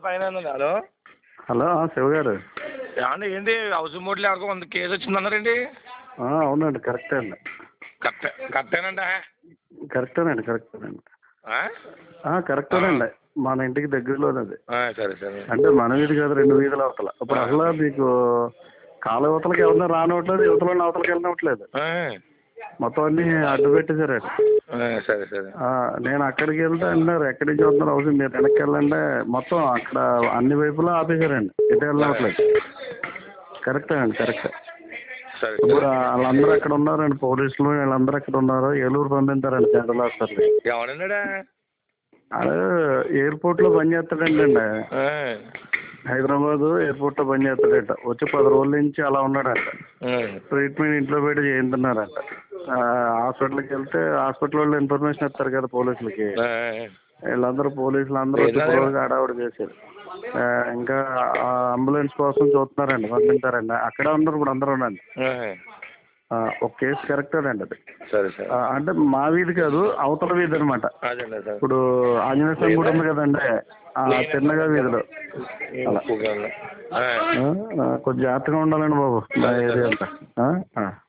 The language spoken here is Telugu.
పైన ఉందండి హలో హలో ఆ, శివ గారు ఏమండి ఏంటి హౌస్ మోడ్లు ఎవరికో వంద కేసు వచ్చిందన్నారండి ఆ, అవునండి కరెక్టే అండి కరెక్ట్ కరెక్టేనండి కరెక్టేనండి కరెక్టేనండి ఆ? ఆ, కరెక్టేనండి మన ఇంటికి దగ్గరలోనేది ఆ, సరే సరే అంటే మన వీధి కాదు రెండు వీధుల అవతల ఇప్పుడు అసలు మీకు కాలు అవతలకి ఎవరినా రానివ్వట్లేదు యువతల అవతలకి వెళ్ళనివ్వట్లేదు ఆ, మొత్తం అన్ని అడ్డు పెట్టేశారండి ఆ, సరే సరే ఆ, నేను అక్కడికి వెళ్తే అన్నారు ఎక్కడి నుంచి వస్తున్నారు అవసరం మీరు వెనక్కి వెళ్ళండి మొత్తం అక్కడ అన్ని వైపులా ఆపేశారండి ఎటు వెళ్ళవట్లేదు కరెక్టే అండి కరెక్టే సరే ఇప్పుడు సరే వాళ్ళందరూ అక్కడ ఉన్నారండి పోలీసులు వీళ్ళందరూ అక్కడ ఉన్నారు ఏలూరు పంపించారండి జనరల్ హాస్పిటల్ ఎవడన్నాడా అదే ఎయిర్పోర్ట్ లో పని చేస్తాడండి అండి ఆ, హైదరాబాద్ ఎయిర్పోర్ట్ లో పని చేస్తాడట వచ్చి పది రోజుల నుంచి అలా ఉన్నాడంట ఆ, ట్రీట్మెంట్ ఇంట్లో పెట్టి చేయించున్నారంట ఆ, హాస్పిటల్కి వెళ్తే హాస్పిటల్ వాళ్ళు ఇన్ఫర్మేషన్ ఇస్తారు కదా పోలీసులకి ఆ, వీళ్ళందరూ పోలీసులు అందరూ వచ్చి ఏంటది? రోజుగా హడావుడి చేశారు ఆ, ఇంకా ఆ అంబులెన్స్ కోసం చూస్తున్నారండి పంపించారండి అక్కడే ఉన్నారు ఇప్పుడు అందరూ ఉండండి ఆ, ఆ, ఒక కేసు కరెక్టేనండి అది సరే సరే ఆ, అంటే మా వీధి కాదు అవతల వీధి అనమాట అదండి అదే ఇప్పుడు ఆంజనేయ స్వామి గుడి ఉంది కదండి ఆ చిన్నగా వీధిలో అలా ఆ. ఆ, ఆ, కొంచెం జాగ్రత్తగా ఉండాలండి బాబు మా ఏరియా అంతా ఆ, ఆ.